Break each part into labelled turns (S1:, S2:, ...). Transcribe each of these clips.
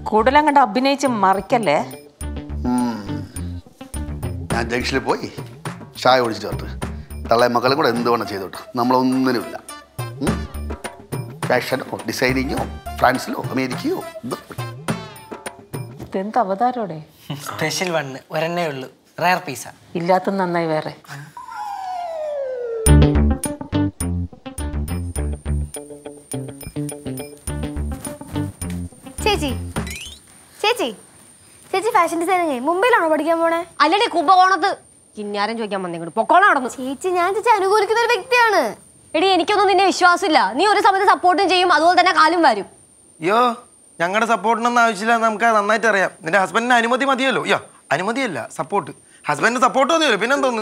S1: കൂടുതലും കണ്ട് അഭിനയിച്ച് മറിക്കല്ലേ
S2: ഞാൻ ജംഗ്ഷനിൽ പോയി ചായ ഒഴിച്ചിട്ട് വരട്ടെ തള്ളേ മക്കളും കൂടെ എന്ത് വേണം ചെയ്തോട്ടെ നമ്മളൊന്നിനുമില്ല ഉം? ഫാഷനോ ഡിസൈനിങ്ങോ ഫ്രാൻസിലോ അമേരിക്കയോ എന്തും പോയി.
S1: ഇതെന്ത് അവതാരോടെ
S3: സ്പെഷ്യൽ വണ്ണ് ഒരെണ്ണേ ഉള്ളൂ റയർ പീസ
S1: ഇല്ലാത്ത നന്നായി വേറെ
S4: ചേച്ചി ചേച്ചി ചേച്ചി ഫാഷൻ ഡിസൈനിങ് മുംബൈയിലാണോ പഠിക്കാൻ പോണേ
S5: അല്ലടി കുംഭകോണത്ത് കിന്നാരം ചോദിക്കാൻ വന്നിങ്ങോട്ട് പൊക്കോണം നടന്നു
S4: ചേച്ചി ഞാൻ ചേച്ചി അനുകൂലിക്കുന്ന ഒരു വ്യക്തിയാണ്
S5: എടി എനിക്കൊന്നും നിന്നെ വിശ്വാസമില്ല നീ ഒരു സമയത്ത് സപ്പോർട്ടും ചെയ്യും അതുപോലെ തന്നെ കാലും വരും
S6: അയ്യോ ഞങ്ങളുടെ സപ്പോർട്ടിനൊന്നും ആവശ്യമില്ല നമുക്ക് നന്നായിട്ട് അറിയാം നിന്റെ ഹസ്ബൻഡിന് അനുമതി മതിയല്ലോ അയ്യോ അനുമതിയല്ല സപ്പോർട്ട് ഹസ്ബൻഡിന് സപ്പോർട്ട് മതിയല്ലോ പിന്നെന്തോന്ന്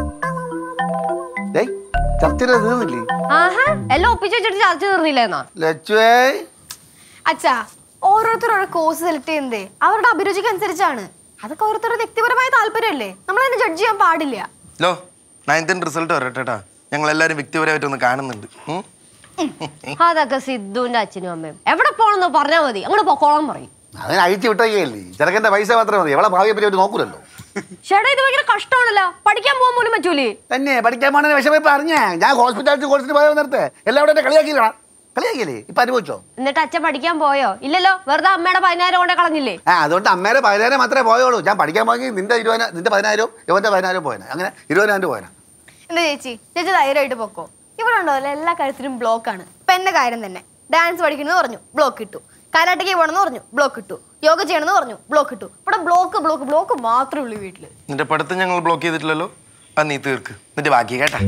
S2: ഡേയ് ചർച്ചയിൽ തീർന്നില്ലേ
S5: ആഹാ എല്ലാം ഒപ്പിച്ച് വെച്ചിട്ട് ചർച്ച തീർന്നില്ലേന്നാ
S2: ലച്ചുവേ
S4: അച്ഛാ ഓരോരുത്തർ ഓരോ കോഴ്സ് സെലക്ട് ചെയ്യുന്നതേ അവരുടെ അഭിരുചിക്ക് അനുസരിച്ചാണ് അതൊക്കെ ഓരോരുത്തരുടെ വ്യക്തിപരമായ താല്പര്യമല്ലേ നമ്മൾ അതിനെ ജഡ്ജ് ചെയ്യാൻ പാടില്ല
S6: ലോ നയൻത്തിൻ്റെ റിസൾട്ട് വരട്ടെട്ടാ ഞങ്ങൾ എല്ലാവരും വ്യക്തിപരമായിട്ട് ഒന്ന് കാണുന്നുണ്ട് ഉം?
S5: അതൊക്കെ സിദ്ധുവിന്റെ അച്ഛനും അമ്മയും എവിടെ പോണെന്ന് പറഞ്ഞാൽ മതി അങ്ങോട്ട് പൊക്കോളം പറയും
S2: അതിന് അഴിച്ചു വിട്ടേക്കല്ലേ ചെറുക്കൻ്റെ പൈസ മാത്രമേ മതി എവളെ ഭാവിയെ പറ്റി അവർ നോക്കൂലല്ലോ
S5: ചേട്ടാ ഇത് ഭയങ്കര കഷ്ടമാണല്ലോ പഠിക്കാൻ പോകാൻ പോലും പറ്റൂലേ
S2: തന്നെ പഠിക്കാൻ പോണ വിഷമം ഇപ്പൊ അറിഞ്ഞേ ഞാൻ ഹോസ്പിറ്റാലിറ്റി കോഴ്സിന് പോയ നേരത്തെ എല്ലാവരും എന്നെ കളിയാക്കിയില്ല കളിയാക്കിയില്ലേ ഇപ്പൊ അനുഭവിച്ചോ
S5: എന്നിട്ട് അച്ഛൻ പഠിക്കാൻ പോയോ ഇല്ലല്ലോ വെറുതെ അമ്മയുടെ പതിനായിരം കൊണ്ട് കളഞ്ഞില്ലേ
S2: ആ അതുകൊണ്ട് അമ്മേരെ പതിനായിരം മാത്രമേ പോയുള്ളൂ ഞാൻ പഠിക്കാൻ പോയെങ്കിൽ നിന്റെ ഇരുപതിനായിരം നിന്റെ പതിനായിരം ഇവന്റെ പതിനായിരം പോയനെ അങ്ങനെ ഇരുപതിനായിരം രൂപ പോയനെ
S4: എന്താ ചേച്ചി ചേച്ചി ധൈര്യമായിട്ട് പൊക്കോ ഇവിടെ ഉണ്ടല്ലോ എല്ലാ കാര്യത്തിലും ബ്ലോക്ക് ആണ് ഇപ്പൊ എന്റെ കാര്യം തന്നെ ഡാൻസ് പഠിക്കണമെന്ന് പറഞ്ഞു ബ്ലോക്ക് ഇട്ടു കരാട്ടയ്ക്ക് പോകണമെന്ന് പറഞ്ഞു ബ്ലോക്ക് ഇട്ടു യോഗ ചെയ്യണമെന്ന് പറഞ്ഞു ബ്ലോക്ക് ഇട്ടു ഇവിടെ ബ്ലോക്ക് ബ്ലോക്ക് ബ്ലോക്ക് മാത്രമേ ഉള്ളൂ വീട്ടില്
S6: നിന്റെ പഠിത്തം ഞങ്ങൾ ബ്ലോക്ക് ചെയ്തിട്ടില്ലല്ലോ അത് നീ തീർക്ക് നിന്റെ ബാക്കി കേട്ടാ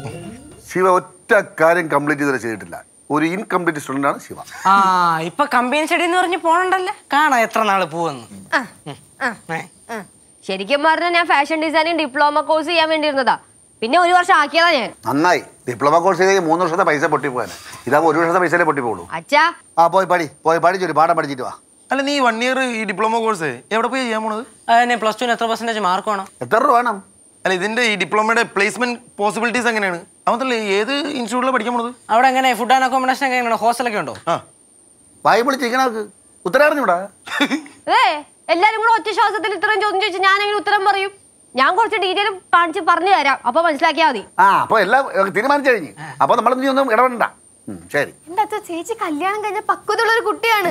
S2: ശിവ ഒറ്റ കാര്യം കംപ്ലീറ്റ് ചെയ്തിട്ട് ചെയ്തിട്ടില്ല ഒരു ഇൻകംപ്ലീറ്റ് സ്റ്റുഡൻ്റ് ആണ് ശിവ
S3: ആ ഇപ്പൊ കമ്പനി സ്റ്റഡി എന്ന് പറഞ്ഞ് പോണണ്ടല്ലേ കാണാം എത്ര നാള് പോവെന്ന്
S4: ആ, ആ,
S3: ഏ.
S4: ആ.
S5: ശരിക്കും പറഞ്ഞാൽ ഞാൻ ഫാഷൻ ഡിസൈനിങ് ഡിപ്ലോമ കോഴ്സ് ചെയ്യാൻ വേണ്ടിയിരുന്നതാ പിന്നെ ഒരു വർഷം ആക്കിയതാ ഞാൻ
S2: നന്നായി ഡിപ്ലോമ കോഴ്സ് ചെയ്ത് മൂന്ന് വർഷത്തെ പൈസ പൊട്ടിപ്പോയാനെ ഇതാകുമ്പോൾ ഒരു വർഷത്തെ പൈസയിലേ പൊട്ടിപ്പോളൂ
S5: അച്ഛാ
S2: ആ പോയി പഠി പോയി പഠിച്ചൊരു പാഠം പഠിച്ചിട്ട് വാ
S6: അല്ല നീ വൺ ഇയർ ഈ ഡിപ്ലോമ കോഴ്സ് എവിടെ പോയി ചെയ്യാൻ പോണത്
S3: അതിന് പ്ലസ് ടുവിന് എത്ര പെർസെന്റേജ് മാർക്ക് വേണം
S2: എത്ര രൂപ വേണം
S6: അല്ല ഇതിന്റെ ഈ ഡിപ്ലോമയുടെ പ്ലേസ്മെന്റ് പോസിബിലിറ്റീസ് എങ്ങനെയാണ് അവത്തല്ലേ ഏത് ഇൻസ്റ്റിറ്റ്യൂട്ടിലാണ് പഠിക്കാൻ പോണത്
S3: അവിടെ എങ്ങനെ ഫുഡ് ആൻഡ് അക്കോമഡേഷൻ എങ്ങനെയാണ് ഹോസ്റ്റലൊക്കെ ഉണ്ടോ
S6: ആ
S2: വായി വിളിച്ചിരിക്കണക്ക് ഉത്തരവാദിഞ്ഞൂടാ
S5: ഏ എല്ലാരും കൂടെ ഒറ്റ ശ്വാസത്തിൽ ഇത്രയും ചോദ്യം ചോദിച്ചു ഞാൻ എങ്ങനെ ഉത്തരം പറയും ഞാൻ കുറച്ച് ഡീറ്റെയിൽ കാണിച്ച് പറഞ്ഞു തരാം അപ്പൊ മനസ്സിലാക്കിയാൽ മതി
S2: ആ അപ്പൊ എല്ലാം ഏ, തീരുമാനിച്ചു കഴിഞ്ഞു അപ്പൊ നമ്മൾ നീ ഒന്നും ഇടപെടണ്ട ഉം, ശരി
S4: എന്റെ അച്ഛൻ ചേച്ചി കല്യാണം കഴിഞ്ഞ പക്വതയുള്ള ഒരു കുട്ടിയാണ്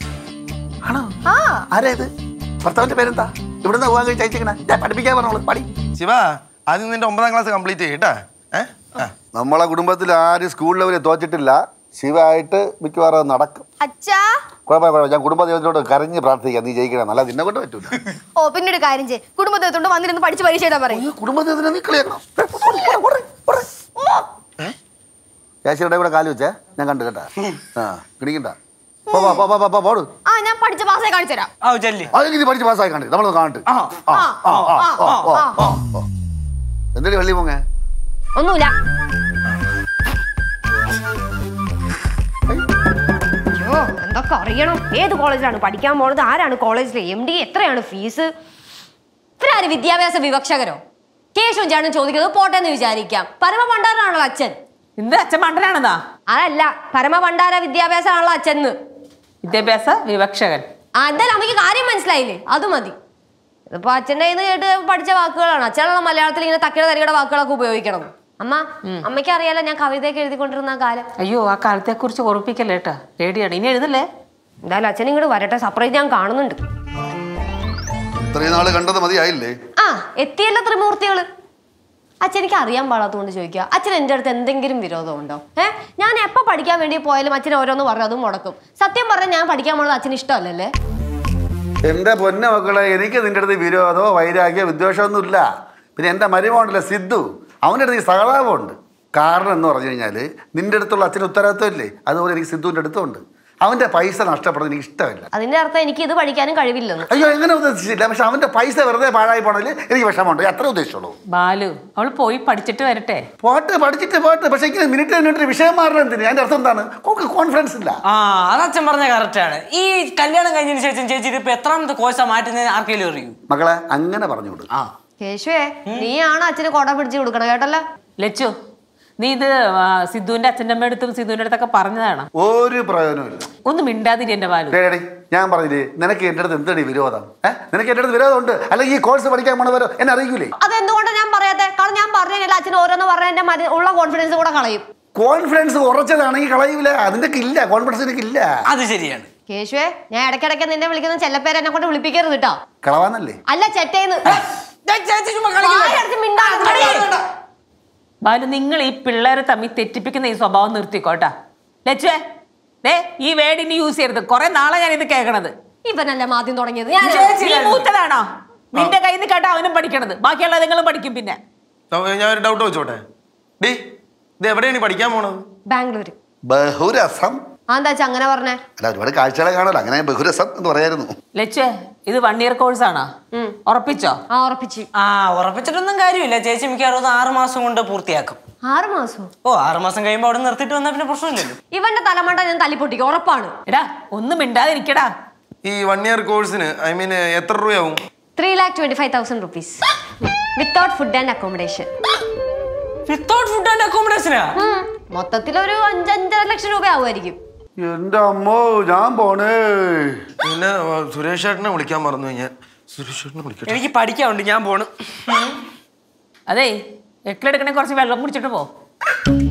S2: ആണോ
S4: ആ
S2: ആരാ ഇത് ഭർത്താവിന്റെ പേരെന്താ ഇവിടുന്ന് പോകാൻ കഴിച്ച് അയച്ചേക്കണേ ഞാൻ പഠിപ്പിക്കാൻ പറഞ്ഞോളൂ പടി
S6: ശിവ ആദ്യം നിന്റെ ഒമ്പതാം ക്ലാസ് കംപ്ലീറ്റ് ചെയ്യട്ടാ ഏഹ് ആ
S2: നമ്മളെ കുടുംബത്തിൽ ആരും സ്കൂൾ ലെവലിൽ തോച്ചിട്ടില്ല ശിവായിട്ട് മിക്കവാറും അത് നടക്കും
S4: അച്ഛാ
S2: കുഴപ്പമില്ല കുഴപ്പമില്ല ഞാൻ കുടുംബ ദൈവത്തിനോട് കരഞ്ഞ് പ്രാർത്ഥിക്കാം നീ ജയിക്കണം അല്ല നിന്നെ കൊണ്ട് പറ്റൂല
S4: ഓ പിന്നെ ഒരു കാര്യം ചെയ്യ് കുടുംബത്തോണ്ട് വന്നിരുന്ന് പഠിച്ച് പരീക്ഷ എഴുതാൻ പറയും
S2: ഈ കുടുംബ ദൈവത്തിനെ നീ കളിയാക്കണം കേശയുടെ ഇവിടെ കാല് വെച്ചേ ഞാൻ കണ്ടു കേട്ടാ ആ കിണിക്കണ്ട പോ പോ, പോ പോ, പോ പോ പോടു
S4: ആ ഞാൻ പഠിച്ച പാസ്സായി കാണിച്ചു തരാം
S3: ആ ചെല്ലി
S2: അതെങ്കിൽ നീ പഠിച്ച് പാസ്സായി കണ്ടു നമ്മളൊന്ന് കാണട്ടെ
S3: ആ
S2: ആ, ആ, ആ, ആ, ആ, ആ. എന്തൊരു വെള്ളി പോങ്ങേ
S5: ഒന്നുമില്ല അയ്യോ, എന്തൊക്കെ അറിയണം ഏത് കോളേജിലാണ് പഠിക്കാൻ പോണത് ആരാണ് കോളേജിലെ എം ഡി എത്രയാണ് ഫീസ് ഇവരാര് വിദ്യാഭ്യാസ വിവക്ഷകരോ കേശവും ചേട്ടൻ ചോദിക്കുന്നത് പോട്ടെ എന്ന് വിചാരിക്കാം പരമ പണ്ടാരനാണല്ലോ അച്ഛൻ
S1: ഇന്ന് അച്ഛൻ മണ്ടനാണെന്നാ
S5: അതല്ല പരമ പണ്ടാര വിദ്യാഭ്യാസമാണല്ലോ അച്ഛൻ എന്ന്
S1: വിദ്യാഭ്യാസ വിവക്ഷകൻ
S5: ആ എന്തായാലും അമ്മയ്ക്ക് കാര്യം മനസ്സിലായില്ലേ അത് മതി ഇതിപ്പോ അച്ഛൻ്റെ കയ്യിൽ നിന്ന് കേട്ട് പഠിച്ച വാക്കുകളാണ് അച്ഛനുള്ള മലയാളത്തിൽ ഇങ്ങനെ തക്കിട തരികട വാക്കുകളൊക്കെ ഉപയോഗിക്കണം അമ്മ അമ്മയ്ക്ക് അറിയാലോ ഞാൻ കവിതയൊക്കെ എഴുതിക്കൊണ്ടിരുന്ന ആ കാലം
S1: അയ്യോ ആ കാലത്തെക്കുറിച്ച് ഓർപ്പിക്കല്ലേ കേട്ടാ പേടിയാണ് ഇനി എഴുതല്ലേ
S5: എന്തായാലും അച്ഛൻ ഇങ്ങോട്ട് വരട്ടെ സർപ്രൈസ് ഞാൻ കാണുന്നുണ്ട്
S2: ഇത്രയും നാള് കണ്ടത് മതിയായില്ലേ
S5: ആ എത്തിയല്ലോ ത്രിമൂർത്തികള് അച്ഛൻ എനിക്ക് അറിയാൻ പാടാത്തതുകൊണ്ട് ചോദിക്കുക അച്ഛൻ എൻ്റെ അടുത്ത് എന്തെങ്കിലും വിരോധമുണ്ടോ ഏ ഞാൻ എപ്പോൾ പഠിക്കാൻ വേണ്ടി പോയാലും അച്ഛൻ ഓരോന്ന് പറഞ്ഞു അതും മുടക്കും സത്യം പറഞ്ഞാൽ ഞാൻ പഠിക്കാൻ പോണത് അച്ഛന് ഇഷ്ടമല്ലല്ലേ
S2: എന്റെ പൊന്ന മക്കളെ എനിക്ക് നിന്റെ അടുത്ത് വിരോധമോ വൈരാഗ്യമോ വിദ്വേഷമൊന്നും ഇല്ല പിന്നെ എൻ്റെ മരുമോണ്ടല്ല സിദ്ധു അവൻ്റെ അടുത്ത് ഈ സഹതാപമുണ്ട് കാരണം എന്ന് പറഞ്ഞു കഴിഞ്ഞാൽ നിന്റെ അടുത്തുള്ള അച്ഛന് ഉത്തരവാദിത്വം ഇല്ലേ അതുപോലെ എനിക്ക് സിദ്ധുവിൻ്റെ അടുത്തുണ്ട് അവൻ്റെ പൈസ നഷ്ടപ്പെടുന്നത് എനിക്ക് ഇഷ്ടമില്ല
S5: അതിന്റെ അർത്ഥം എനിക്ക് ഇത് പഠിക്കാനും കഴിവില്ലെന്ന്
S2: അയ്യോ എങ്ങനെ ഉദ്ദേശിച്ചില്ല പക്ഷെ അവൻ്റെ പൈസ വെറുതെ പാഴായി പോണതിൽ എനിക്ക് വിഷമമുണ്ട് അത്ര ഉദ്ദേശിച്ചുള്ളൂ
S1: ബാലു അവൾ പോയി പഠിച്ചിട്ട് വരട്ടെ
S2: പോട്ട് പഠിച്ചിട്ട് പോട്ട് പക്ഷെ ഇങ്ങനെ മിനിറ്റ് മിനിറ്റ് വിഷയം മാറണം എന്തിന് അതിൻ്റെ അർത്ഥം എന്താണ് അവൾക്ക് കോൺഫിഡൻസ് ഇല്ല
S3: ആ അത് അച്ഛൻ പറഞ്ഞ കറക്റ്റ് ആണ് ഈ കല്യാണം കഴിഞ്ഞതിന് ശേഷം ചേച്ചി ഇതിപ്പോ എത്രാമത്തെ കോഴ്സാ മാറ്റുന്നത് ആർക്കെങ്കിലും അറിയൂ
S2: മക്കളെ അങ്ങനെ പറഞ്ഞുകൊടുക്കും
S3: ആ
S5: കേശുവേ നീയാണ് അച്ഛന് കൊട പിടിച്ച് കൊടുക്കണം കേട്ടല്ലോ
S1: ലച്ചു നീ ഇത് ആ, സിദ്ധുവിന്റെ അച്ഛൻ്റെ അമ്മ അടുത്തും സിദ്ധുവിന്റെ അടുത്തൊക്കെ പറഞ്ഞതാണ്
S2: ഒരു പ്രയോജനമില്ല
S1: ഒന്ന് മിണ്ടാതിരി എന്റെ ബാലു
S2: ഡേടി ഞാൻ പറഞ്ഞില്ലേ നിനക്ക് എൻ്റെ അടുത്ത് എന്തടി വിരോധം ഏഹ് നിനക്ക് എൻ്റെ അടുത്ത് വിരോധമുണ്ട് അല്ലെങ്കിൽ ഈ കോഴ്സ് പഠിക്കാൻ പോണവരോ എന്നെ അറിയിക്കൂലേ
S5: അതെന്തുകൊണ്ടാണ് ഞാൻ പറയാത്തെ കാരണം ഞാൻ പറഞ്ഞില്ല അച്ഛൻ ഓരോന്ന് പറഞ്ഞ എന്റെ മന- ഉള്ള കോൺഫിഡൻസ് കൂടെ കളയും
S2: കോൺഫിഡൻസ് കുറച്ചതാണെങ്കിൽ കളയൂല അതിൻ്റെ ഇല്ല കോൺഫിഡൻസ് എനിക്ക് ഇല്ല
S3: അത് ശരിയാണ്
S5: കേശുവേ ഞാൻ ഇടയ്ക്കിടയ്ക്ക് നിന്നെ വിളിക്കുന്ന ചെല്ലപ്പേര് എന്നെ കൊണ്ട് വിളിപ്പിക്കരുത് കേട്ടോ
S2: കളവാന്നല്ലേ
S5: അല്ല ചെറ്റേന്ന്
S3: ദേ, ചേച്ചി ചുമ്മാ കളിക്കല്ലേ?
S5: വായടച്ച് മിണ്ടാതിരിക്ക്.
S1: ബാലു നിങ്ങൾ ഈ പിള്ളേരെ തമ്മിൽ തെറ്റിപ്പിക്കുന്ന ഈ സ്വഭാവം നിർത്തിക്കോട്ടാ ലച്ചുവേ ദേ ഈ വേർഡ് ഇനി യൂസ് ചെയ്യരുത് കുറെ നാളെ ഞാൻ ഇത് കേൾക്കണത്
S5: ഇവനല്ല ആദ്യം തുടങ്ങിയത് ഞാൻ
S1: നീ മൂത്തതാണോ നിന്റെ കയ്യിൽ നിന്ന് കേട്ടാ അവനും പഠിക്കണത് ബാക്കിയുള്ള നിങ്ങളും പഠിക്കും പിന്നെ
S6: അപ്പൊ ഞാൻ ഒരു ഡൗട്ട് വെച്ചോട്ടെ ഡേ ഇത് എവിടെയാണ് ഈ പഠിക്കാൻ പോണത്
S5: ബാംഗ്ലൂര്
S2: ബഹുരസം
S5: ആ എന്താ വെച്ചാ അങ്ങനെ പറഞ്ഞേ
S2: അല്ല ഒരുപാട് കാഴ്ചകളെ കാണുമല്ലോ അങ്ങനെ ബഹുരസം എന്ന് പറയായിരുന്നു
S1: ലച്ചുവേ ഇത് വൺ ഇയർ കോഴ്സ് ആണോ ഉറപ്പിച്ചോ
S5: ആ ഉറപ്പിച്ച്
S3: ആ ഉറപ്പിച്ചിട്ടൊന്നും കാര്യമില്ല ചേച്ചി മിക്കവാറും ആറ് മാസം കൊണ്ട് പൂർത്തിയാക്കും
S5: ആറ് മാസവും
S3: ഓ ആറ് മാസം കഴിയുമ്പോൾ അവിടെ നിർത്തിയിട്ട് വന്നാൽ പിന്നെ പ്രശ്നമില്ലല്ലോ
S5: ഇവന്റെ തലമണ്ട ഞാൻ തല്ലിപ്പൊട്ടിക്കും ഉറപ്പാണ്
S1: എടാ ഒന്നും മിണ്ടാതിരിക്കടാ
S6: ഈ വൺ ഇയർ കോഴ്സിന് ഐ മീൻ എത്ര രൂപയാവും
S5: three lakh twenty five thousand rupees without food and accommodation
S3: without food and അക്കോമഡേഷനാ
S5: മൊത്തത്തിലൊരു അഞ്ച് അഞ്ചര ലക്ഷം രൂപ ആവുമായിരിക്കും
S2: എൻ്റെ അമ്മോ ഞാൻ പോണേ
S6: പിന്നെ ആ, സുരേഷ് ഏട്ടനെ വിളിക്കാൻ മറന്നു ഞാൻ സുരേഷ് ഏട്ടനെ വിളിക്കട്ടെ
S3: എനിക്ക് പഠിക്കാനുണ്ട് ഞാൻ പോണ്
S1: അതേ എട്ടിലെടുക്കണേ കുറച്ച് വെള്ളം കുടിച്ചിട്ട് പോ